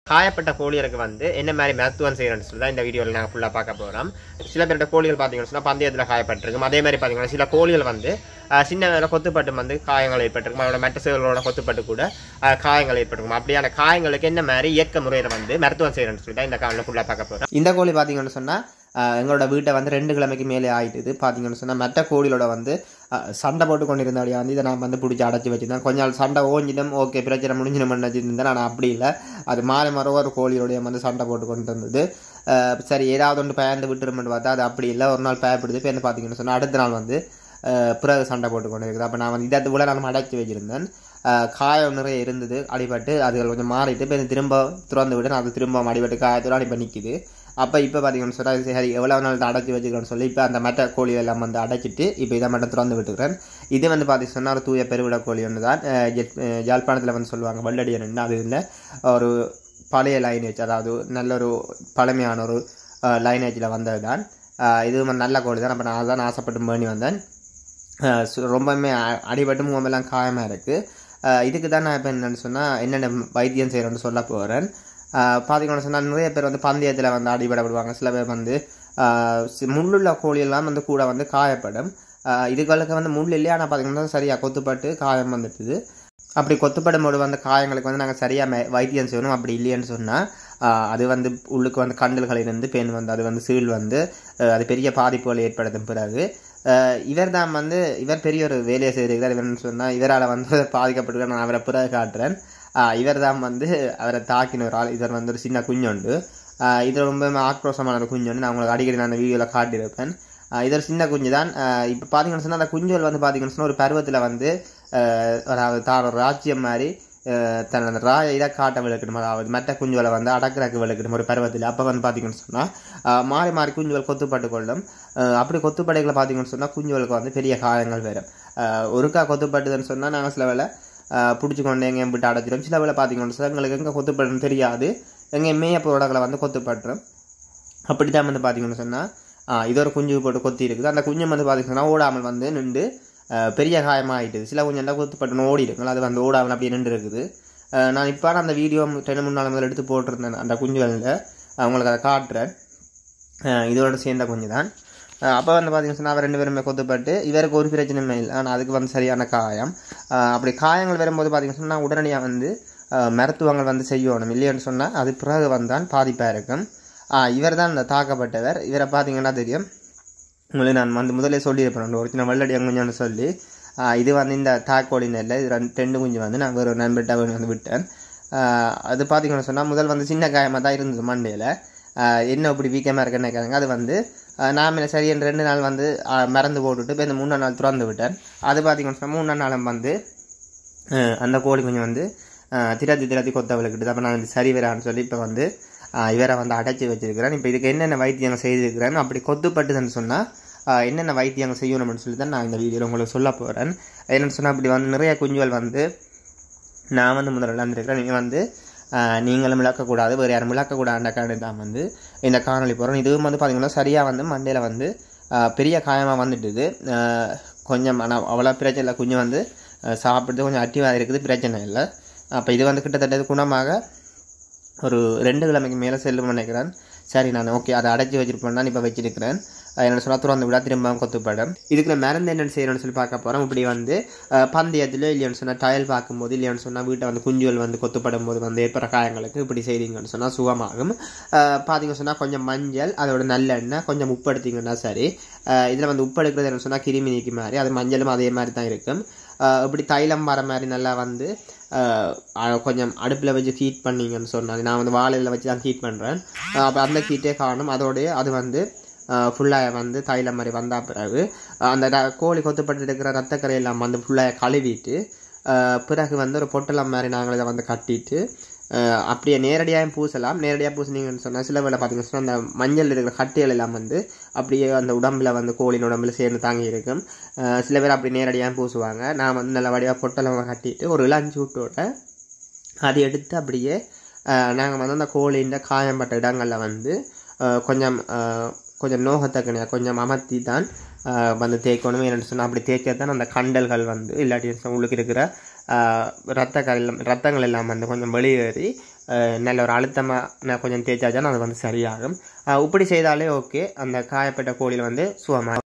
காயப்பட்ட கோழிகளுக்கு வந்து என்ன மாதிரி மருத்துவம் செய்யணும்னு சொல்லி தான் இந்த வீடியோவில் நாங்கள் ஃபுல்லாக பார்க்க போகிறோம் சில பேர்ட்ட கோழிகள் பார்த்தீங்கன்னு சொன்னால் பந்தயத்தில் காயப்பட்டிருக்கும் அதே மாதிரி பார்த்தீங்கன்னா சில கோழிகள் வந்து அஹ், சின்ன வேலை கொத்துப்பட்டு வந்து காயங்கள் ஏற்பட்டிருக்கும் அதோட மெட்ட சேவலோட கொத்துப்பட்டு கூட அஹ், காயங்கள் ஏற்பட்டிருக்கும் அப்படியான காயங்களுக்கு என்ன மாதிரி இயக்க முறையில் வந்து மருத்துவம் செய்யணும்னு சொல்லி தான் இந்த காலில் ஃபுல்லாக பார்க்க போகிறோம் இந்த கோழி பார்த்தீங்கன்னு சொன்னால் எங்களோட வீட்டை வந்து ரெண்டு கிழமைக்கு மேலே ஆயிட்டுது பார்த்தீங்கன்னு சொன்னால் மற்ற கோழிகளோட வந்து அஹ், சண்டை போட்டு கொண்டு இருந்தபடியா வந்து இதை நான் வந்து பிடிச்சி அடைச்சி வச்சிருந்தேன் கொஞ்ச நாள் சண்டை ஓஞ்சிடும் ஓகே பிரச்சனை முடிஞ்சிடும் நினச்சிருந்தேன் நான் அப்படி இல்லை அது மாறி மாற ஒரு கோழியோடைய வந்து சண்டை போட்டு கொண்டு இருந்தது அஹ், சரி ஏதாவது ஒன்று பயந்து விட்டுருமென்னு பார்த்தா அது அப்படி இல்லை ஒரு நாள் பயப்படுது இப்போ என்ன பார்த்தீங்கன்னு சொன்னால் அடுத்த நாள் வந்து அஹ், பிறகு சண்டை போட்டு கொண்டு இருக்குது அப்போ நான் வந்து இதை விட நான் அடைச்சி வச்சிருந்தேன் அஹ், காயம் நிறைய இருந்தது அடிபட்டு அது கொஞ்சம் மாறிட்டு இப்போ இது திரும்ப திறந்து விட்டு அது திரும்ப அடிபட்டு காயத்தோட இப்போ நிற்கிது அப்போ இப்போ பார்த்தீங்கன்னு சொன்னால் சரி எவ்வளோ நாள் இதை அடைச்சி வச்சுக்கிறேன்னு சொல்லி இப்போ அந்த மற்ற கோழி எல்லாம் வந்து அடைச்சிட்டு இப்போ இதை மட்டும் திறந்து விட்டுக்கிறேன் இது வந்து பார்த்தீங்கன்னா சொன்னால் ஒரு தூய பெருவிட கோழி ஒன்று தான் அஹ், ஜெட்- அஹ், யாழ்ப்பாணத்தில் வந்து சொல்லுவாங்க வல்லடியன் அது இல்லை ஒரு பழைய லைனேஜ் அதாவது நல்ல ஒரு பழமையான ஒரு லைனேஜில் வந்தது தான் அஹ், இது வந்து நல்ல கோழி தான் அப்போ நான் அதான் ஆசைப்பட்டு பண்ணி வந்தேன் அஹ் சு- ரொம்பவுமே அ- அடிபட்டு முகமெல்லாம் காயமாக இருக்குது இதுக்கு தான் நான் இப்போ என்னென்னு சொன்னால் என்னென்ன வைத்தியம் செய்கிறோன்னு சொல்ல போகிறேன் பார்த்தீங்கன்னு சொன்னால் நிறைய பேர் வந்து பந்தயத்தில் வந்து அடிபடப்படுவாங்க சில பேர் வந்து அஹ், சி- முள்ளுள்ள கோழியெல்லாம் வந்து கூட வந்து காயப்படும் அஹ், இதுகளுக்கு வந்து முள் இல்லையா ஆனால் பார்த்தீங்கன்னா சரியாக கொத்துப்பட்டு காயம் வந்துட்டுது அப்படி கொத்துப்படும் போது வந்து காயங்களுக்கு வந்து நாங்கள் சரியாக வைத்தியம் செய்யணும் அப்படி இல்லைன்னு சொன்னால் அது வந்து உள்ளுக்கு வந்து கண்டல்களிலிருந்து பெண் வந்து அது வந்து சீல் வந்து அஹ், அது பெரிய பாதிப்புகள் ஏற்படுத்தும் பிறகு இவர் தான் வந்து இவர் பெரிய ஒரு வேலையை செய்திருக்கிறார் இவர்னு சொன்னால் இவரால் வந்து பாதிக்கப்பட்டு நான் அவரை பிறகு காட்டுறேன் இவர் தான் வந்து அவரை தாக்கின ஒரு ஆள் இவர் வந்து ஒரு சின்ன குஞ்சுண்டு ஆஹ் இது ரொம்ப ஆக்ரோஷமான ஒரு குஞ்சு நான் உங்களுக்கு அடிக்கடி நான் அந்த வீடியோவில் காட்டியிருப்பேன் ஆஹ் இது ஒரு சின்ன குஞ்சு தான் இப்போ பார்த்தீங்கன்னு சொன்னால் அந்த குஞ்சுகள் வந்து பார்த்தீங்கன்னு சொன்னால் ஒரு பருவத்தில் வந்து ஆஹ் அதாவது தான் ஒரு ராஜ்யம் மாதிரி ஆஹ் தன் அந்த ராய இதை காட்ட விளக்கணும் அதாவது மற்ற குஞ்சுகளை வந்து அடக்கிறக்கு விளக்கணும் ஒரு பருவத்தில் அப்போ வந்து பார்த்தீங்கன்னு சொன்னால் மாறி மாறி குஞ்சுகள் கொத்துப்பட்டு கொள்ளும் ஆஹ் அப்படி கொத்துப்படைகளை பார்த்தீங்கன்னு சொன்னால் குஞ்சுகளுக்கு வந்து பெரிய காயங்கள் வரும் ஆஹ் ஒருக்கா கொத்துப்பட்டுதுன்னு சொன்னால் நாங்கள் சில வேளை பிடிச்சி கொண்டு எங்கேயும் விட்டு அடைச்சிடும் சில வேளை பார்த்தீங்கன்னு சொன்னால் எங்களுக்கு எங்கே கொத்துப்பட்டுன்னு தெரியாது எங்கேயும் மேய போடங்களை வந்து கொத்துப்பட்டுரும் அப்படி தான் வந்து பார்த்தீங்கன்னு சொன்னால் இது ஒரு குஞ்சு போட்டு கொத்தி இருக்குது அந்த குஞ்சு வந்து பார்த்தீங்கன்னா ஓடாமல் வந்து நின்று ஆஹ் பெரிய காயமாகிட்டுது சில குஞ்சு எல்லாம் கொத்துப்பட்டுன்னு ஓடி இருக்குங்களா அது வந்து ஓடாமல் அப்படியே நின்று இருக்குது ஆஹ் நான் இப்போ அந்த வீடியோ ரெண்டு மூணு நாள் முதல்ல எடுத்து போட்டிருந்தேன் அந்த குஞ்சுகளில் உங்களுக்கு அதை காட்டுறேன் ஆஹ் இதோட சேர்ந்த குஞ்சு தான் அப்போ வந்து பார்த்தீங்கன்னு சொன்னால் அவர் ரெண்டு பேருமே கொத்துப்பட்டு இவருக்கு ஒரு பிரச்சனையுமே இல்லை ஆனால் அதுக்கு வந்து சரியான காயம் ஆஹ் அப்படி காயங்கள் வரும்போது பார்த்தீங்கன்னு சொன்னால் உடனடியாக வந்து ஆஹ் மருத்துவங்கள் வந்து செய்யணும் இல்லைன்னு சொன்னால் அது பிறகு வந்தான் பாதிப்பாக இருக்கும் இவர் தான் இந்த தாக்கப்பட்டவர் இவரை பார்த்தீங்கன்னா தெரியும் உங்களுக்கு நான் வந்து முதலே சொல்லியிருப்பேன் ஒரு சின்ன வெள்ளடி குஞ்சுன்னு சொல்லி ஆஹ் இது வந்து இந்த தாக்கோழி நெல்லை இது ரெண்டு ரெண்டு குஞ்சு வந்து நான் வேறு ஒரு நண்பர்கிட்ட வந்து விட்டேன் ஆஹ் அது பார்த்தீங்கன்னு சொன்னால் முதல் வந்து சின்ன காயமாக தான் இருந்தது மண்டையில் என்ன இப்படி வீக்கமாக இருக்குன்னு கேட்குறாங்க அது வந்து நான் என்ன சரி ரெண்டு நாள் வந்து ஆஹ் மறந்து போட்டுட்டு இப்போ இந்த மூணாம் நாள் திறந்து விட்டேன் அது பார்த்தீங்கன்னு சொன்னால் மூணாம் நாளும் வந்து ஆஹ் அந்த கோழி குஞ்சு வந்து ஆஹ் திரத்தி திரத்தி கொத்த விளக்கிட்டு அப்போ நான் வந்து சரி வரான்னு சொல்லி இப்போ வந்து ஆஹ் இவரை வந்து அடைச்சி வச்சிருக்கிறேன் இப்போ இதுக்கு என்னென்ன வைத்தியங்கள் செய்திருக்கிறேன் அப்படி கொத்துப்பட்டுதுன்னு சொன்னால் என்னென்ன வைத்தியங்கள் செய்யணும்னு சொல்லி தான் நான் இந்த வீடியோவில் உங்களுக்கு சொல்ல போகிறேன் என்னென்னு சொன்னால் அப்படி வந்து நிறைய குஞ்சுகள் வந்து நான் வந்து முதல்ல விளாண்டுருக்கிறேன் நீங்கள் வந்து ஆஹ் நீங்களும் விளக்கக்கூடாது வேறு யாரும் விளக்கக்கூடாதுக்காண்டி தான் வந்து இந்த காணொளி போகிறோம் இதுவும் வந்து பார்த்திங்கன்னா சரியாக வந்து மண்டையில் வந்து ஆஹ் பெரிய காயமாக வந்துட்டுது ஆஹ் கொஞ்சம் ஆனால் அவ்வளோ பிரச்சனை இல்லை குஞ்சு வந்து ஆஹ் சாப்பிடுறது கொஞ்சம் ஆக்டிவாக இருக்குது பிரச்சனை இல்லை அப்போ இது வந்து கிட்டத்தட்ட இது குணமாக ஒரு ரெண்டு கிழமைக்கு மேலே செல்லும் நினைக்கிறேன் சரி நான் ஓகே அதை அடைச்சி வச்சிருப்பேன் தான் இப்போ வச்சிருக்கிறேன் என்ன சொன்னால் திறந்து விட திரும்ப கொத்துப்படும் இதுக்கு நான் மருந்து என்னென்னு செய்யணும்னு சொல்லி பார்க்க போகிறோம் இப்படி வந்து அஹ், பந்தயத்தில் இல்லைன்னு சொன்னால் டயல் பார்க்கும்போது இல்லைன்னு சொன்னால் வீட்டை வந்து குஞ்சுகள் வந்து கொத்துப்படும் போது வந்து ஏற்படுற காயங்களுக்கு இப்படி செய்தீங்கன்னு சொன்னால் சுகமாகும் அஹ், பார்த்தீங்கன்னு சொன்னால் கொஞ்சம் மஞ்சள் அதோட நல்லெண்ணெய் கொஞ்சம் உப்பு எடுத்தீங்கன்னா சரி இதில் வந்து உப்பு எடுக்கிறது என்ன சொன்னால் கிருமி நீக்கி மாதிரி அது மஞ்சளும் அதே மாதிரி தான் இருக்கும் அஹ், இப்படி தைலம் வர மாதிரி நல்லா வந்து அஹ், அஹ், கொஞ்சம் அடுப்பில் வச்சு ஹீட் பண்ணீங்கன்னு சொன்னாங்க நான் வந்து வாழையில் வச்சு தான் ஹீட் பண்ணுறேன் அப்போ அந்த ஹீட்டே காணும் அதோடய அது வந்து ஃபுல்லாக வந்து தைலம் மாதிரி வந்த பிறகு அஹ், அந்த ர- கோழி கொத்துப்பட்டு இருக்கிற ரத்தக்கரை எல்லாம் வந்து ஃபுல்லாக கழுவிட்டு அஹ், பிறகு வந்து ஒரு பொட்டலம் மாதிரி நாங்கள் இதை வந்து கட்டிட்டு அஹ், அப்படியே நேரடியாக பூசலாம் நேரடியாக பூசினீங்கன்னு சொன்னால் சில வேலை பார்த்தீங்கன்னு சொன்னால் அந்த மஞ்சள் இருக்கிற கட்டிகள் எல்லாம் வந்து அப்படியே அந்த உடம்புல வந்து கோழியின் உடம்புல சேர்ந்து தாங்கி இருக்கும் அஹ், சில பேர் அப்படி நேரடியாக பூசுவாங்க நான் வந்து நல்ல வடிவாக பொட்டலம் கட்டிட்டு ஒரு இளஞ்சி விட்டோட அதை எடுத்து அப்படியே நாங்கள் வந்து அந்த கோழின்ற காயம்பட்ட இடங்களில் வந்து அஹ், கொஞ்சம் அஹ், கொஞ்சம் நோகத்தக்கனையாக கொஞ்சம் அமர்த்தி தான் அஹ், வந்து தேய்க்கணும் என்னென்னு சொன்னால் அப்படி தேய்க்க தான் அந்த கண்டல்கள் வந்து இல்லாட்டி உள்ளுக்கு இருக்கிற ஆஹ், ரத்த கல் ரத்தங்கள் எல்லாம் வந்து கொஞ்சம் வெளியேறி அஹ், நல்ல ஒரு அழுத்தமாக கொஞ்சம் தேய்ச்சாச்சுன்னா அது வந்து சரியாகும் அஹ், இப்படி செய்தாலே ஓகே அந்த காயப்பட்ட கோழியில் வந்து சுகமாக